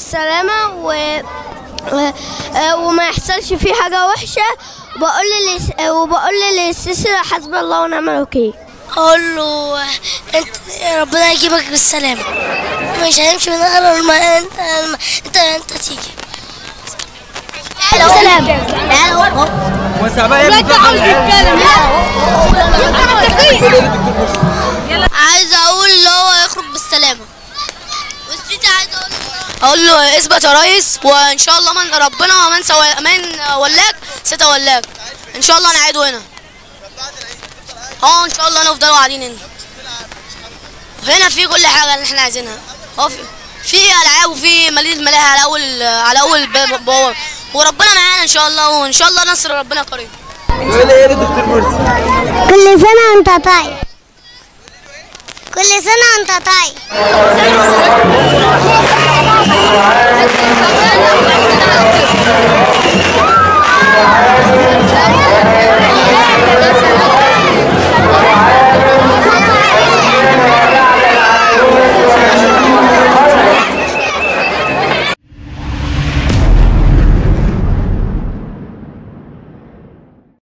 بالسلامة و... و... آه، وما يحصلش فيه حاجة وحشة وبقول للس... وبقول للسلسلة حسبي الله ونعم الوكيل اقول له انت ربنا يجيبك بالسلامه مش هنمشي من غير ما انت انت انت تيجي سلام عايز اقول اللي هو يخرج بالسلامه والسيتي عايز اقول اقول له اثبت يا ريس وان شاء الله من ربنا من سوى من ولاك ستولاك ان شاء الله نعيده هنا اه ان شاء الله نفضل قاعدين هنا هنا في كل حاجه اللي احنا عايزينها اه في في العاب وفي مدينه ملاهي على اول على اول باب بوابه وربنا معانا ان شاء الله وان شاء الله نصر ربنا قريب يقول ايه للدكتور مرسي كل سنة وانت طيب كل سنة وانت طيب Thank you.